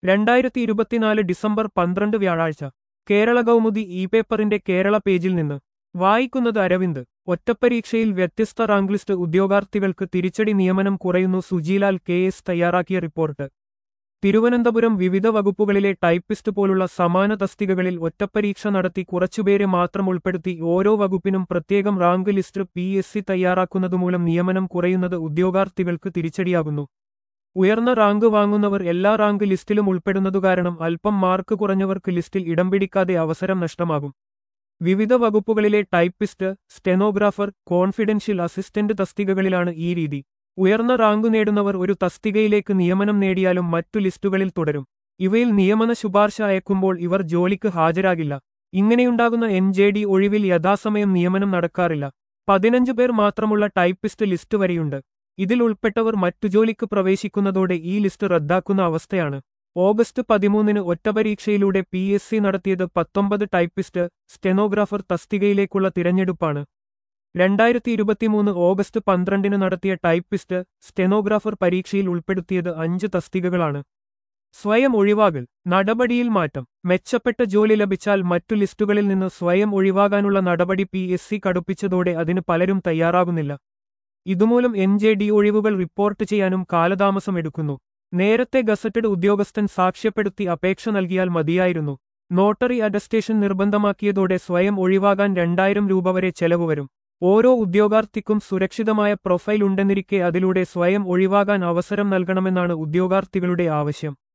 രണ്ടായിരത്തി ഇരുപത്തിനാല് ഡിസംബർ പന്ത്രണ്ട് വ്യാഴാഴ്ച കേരള കൗമുദി ഇ പേപ്പറിന്റെ കേരള പേജിൽ നിന്ന് വായിക്കുന്നത് അരവിന്ദ് ഒറ്റപ്പരീക്ഷയിൽ വ്യത്യസ്ത റാങ്ക് ലിസ്റ്റ് ഉദ്യോഗാർത്ഥികൾക്ക് തിരിച്ചടി നിയമനം കുറയുന്നു സുജീലാൽ കെ എസ് തയ്യാറാക്കിയ റിപ്പോർട്ട് തിരുവനന്തപുരം വിവിധ വകുപ്പുകളിലെ ടൈപ്പിസ്റ്റ് പോലുള്ള സമാന തസ്തികകളിൽ ഒറ്റപ്പരീക്ഷ നടത്തി കുറച്ചുപേരെ മാത്രം ഉൾപ്പെടുത്തി ഓരോ വകുപ്പിനും പ്രത്യേകം rank list P S C തയ്യാറാക്കുന്നതുമൂലം നിയമനം കുറയുന്നത് ഉദ്യോഗാർത്ഥികൾക്ക് തിരിച്ചടിയാകുന്നു ഉയർന്ന റാങ്ക് വാങ്ങുന്നവർ എല്ലാ റാങ്ക് ലിസ്റ്റിലും ഉൾപ്പെടുന്നതു കാരണം അല്പം മാർക്ക് കുറഞ്ഞവർക്ക് ലിസ്റ്റിൽ ഇടം പിടിക്കാതെ അവസരം നഷ്ടമാകും വിവിധ വകുപ്പുകളിലെ ടൈപ്പിസ്റ്റ് സ്റ്റെനോഗ്രാഫർ കോൺഫിഡൻഷ്യൽ അസിസ്റ്റന്റ് തസ്തികകളിലാണ് ഈ രീതി ഉയർന്ന റാങ്ക് നേടുന്നവർ ഒരു തസ്തികയിലേക്ക് നിയമനം നേടിയാലും മറ്റു ലിസ്റ്റുകളിൽ തുടരും ഇവയിൽ നിയമന ശുപാർശ അയക്കുമ്പോൾ ഇവർ ജോലിക്ക് ഹാജരാകില്ല ഇങ്ങനെയുണ്ടാകുന്ന എൻ ജെ ഡി ഒഴിവിൽ യഥാസമയം നിയമനം നടക്കാറില്ല പതിനഞ്ച് പേർ മാത്രമുള്ള ടൈപ്പിസ്റ്റ് ലിസ്റ്റ് വരെയുണ്ട് ഇതിൽ ഉൾപ്പെട്ടവർ മറ്റു ജോലിക്ക് പ്രവേശിക്കുന്നതോടെ ഈ ലിസ്റ്റ് റദ്ദാക്കുന്ന അവസ്ഥയാണ് ഓഗസ്റ്റ് പതിമൂന്നിന് ഒറ്റപരീക്ഷയിലൂടെ പി എസ് സി നടത്തിയത് പത്തൊമ്പത് ടൈപ്പിസ്റ്റ് സ്റ്റെനോഗ്രാഫർ തസ്തികയിലേക്കുള്ള തിരഞ്ഞെടുപ്പാണ് രണ്ടായിരത്തി ഇരുപത്തിമൂന്ന് ഓഗസ്റ്റ് പന്ത്രണ്ടിന് നടത്തിയ ടൈപ്പിസ്റ്റ് സ്റ്റെനോഗ്രാഫർ പരീക്ഷയിൽ ഉൾപ്പെടുത്തിയത് അഞ്ച് തസ്തികകളാണ് സ്വയം ഒഴിവാകൽ നടപടിയിൽ മാറ്റം മെച്ചപ്പെട്ട ജോലി ലഭിച്ചാൽ മറ്റു ലിസ്റ്റുകളിൽ നിന്ന് സ്വയം ഒഴിവാകാനുള്ള നടപടി പി എസ് സി കടുപ്പിച്ചതോടെ അതിന് പലരും തയ്യാറാകുന്നില്ല ഇതുമൂലം എൻ ജെ ഡി ഒഴിവുകൾ റിപ്പോർട്ട് ചെയ്യാനും കാലതാമസം എടുക്കുന്നു നേരത്തെ ഗസറ്റഡ് ഉദ്യോഗസ്ഥൻ സാക്ഷ്യപ്പെടുത്തി അപേക്ഷ നൽകിയാൽ മതിയായിരുന്നു നോട്ടറി അറ്റസ്റ്റേഷൻ നിർബന്ധമാക്കിയതോടെ സ്വയം ഒഴിവാകാൻ രണ്ടായിരം രൂപ വരെ ചെലവ് വരും ഓരോ ഉദ്യോഗാർത്ഥിക്കും സുരക്ഷിതമായ പ്രൊഫൈൽ ഉണ്ടെന്നിരിക്കെ അതിലൂടെ സ്വയം ഒഴിവാകാൻ അവസരം നൽകണമെന്നാണ് ഉദ്യോഗാർത്ഥികളുടെ ആവശ്യം